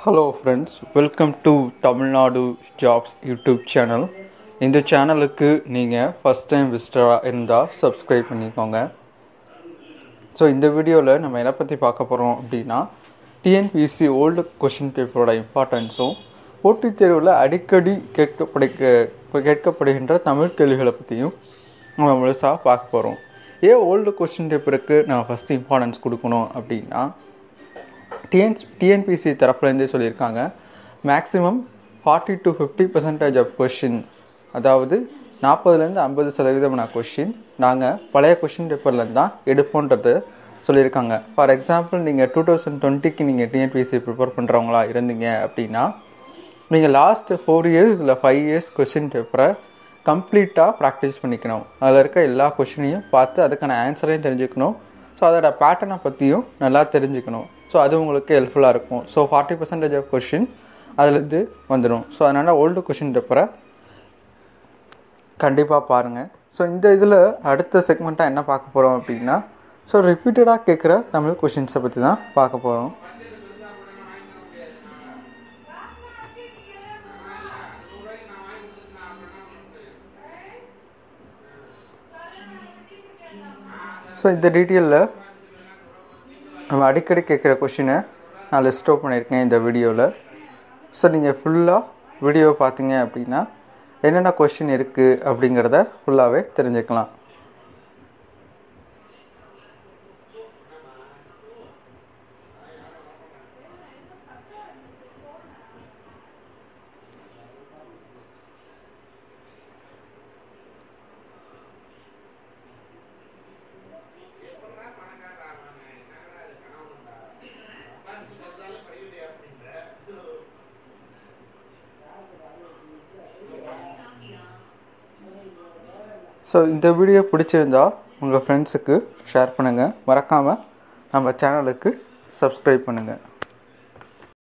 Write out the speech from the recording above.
hello friends welcome to Tamil Nadu jobs YouTube channel இந்த சேனலுக்கு நீங்கள் ஃபஸ்ட் டைம் விசிட்டராக இருந்தால் சப்ஸ்கிரைப் பண்ணிக்கோங்க ஸோ இந்த வீடியோவில் நம்ம எதை பற்றி பார்க்க போகிறோம் அப்படின்னா டிஎன்பிசி ஓல்டு கொஷின் பேப்பரோட இம்பார்ட்டன்ஸும் போட்டித் தேர்வில் அடிக்கடி கேட்கப்பட கேட்கப்படுகின்ற தமிழ் கேள்விகளை பற்றியும் நம்ம முழுசாக பார்க்க போகிறோம் ஏன் ஓல்டு கொஷின் பேப்பருக்கு நான் ஃபஸ்ட்டு இம்பார்ட்டன்ஸ் கொடுக்கணும் அப்படின்னா டிஎன் டிஎன்பிசி தரப்புலேருந்தே சொல்லியிருக்காங்க maximum forty to fifty percentage of question அதாவது நாற்பதுலேருந்து ஐம்பது சதவீதமான கொஷின் நாங்கள் பழைய கொஷின் பேப்பர்லேருந்து தான் எடுப்போன்றது சொல்லியிருக்காங்க ஃபார் எக்ஸாம்பிள் நீங்கள் டூ தௌசண்ட் டுவெண்ட்டிக்கு நீங்கள் டிஎன்பிசி ப்ரிப்பேர் பண்ணுறவங்களா இருந்தீங்க அப்படின்னா நீங்கள் லாஸ்ட் ஃபோர் இயர்ஸ் இல்லை ஃபைவ் இயர்ஸ் கொஷின் பேப்பரை கம்ப்ளீட்டாக ப்ராக்டிஸ் பண்ணிக்கணும் அதில் இருக்க எல்லா கொஷினையும் பார்த்து அதுக்கான ஆன்சரையும் தெரிஞ்சுக்கணும் ஸோ அதோட பேட்டர்னை பற்றியும் நல்லா தெரிஞ்சுக்கணும் ஸோ அது உங்களுக்கு ஹெல்ப்ஃபுல்லாக இருக்கும் so forty percentage of question அதுலேருந்து வந்துடும் ஸோ அதனால் ஓல்டு கொஷின் பேப்பரை கண்டிப்பாக பாருங்கள் ஸோ இந்த இதில் அடுத்த செக்மெண்ட்டாக என்ன பார்க்க போகிறோம் அப்படின்னா ஸோ ரிப்பீட்டடாக கேட்குற தமிழ் கொஷின்ஸை பற்றி தான் பார்க்க போகிறோம் ஸோ இந்த டீட்டெயிலில் நம்ம அடிக்கடி கேட்குற கொஷினை நான் லிஸ்ட் அவுட் பண்ணியிருக்கேன் இந்த வீடியோவில் ஸோ நீங்கள் ஃபுல்லாக வீடியோ பார்த்தீங்க அப்படின்னா என்னென்ன கொஷின் இருக்குது அப்படிங்கிறத ஃபுல்லாகவே தெரிஞ்சுக்கலாம் ஸோ இந்த வீடியோ பிடிச்சிருந்தா உங்கள் ஃப்ரெண்ட்ஸுக்கு ஷேர் பண்ணுங்கள் மறக்காமல் நம்ம சேனலுக்கு சப்ஸ்கிரைப் பண்ணுங்கள்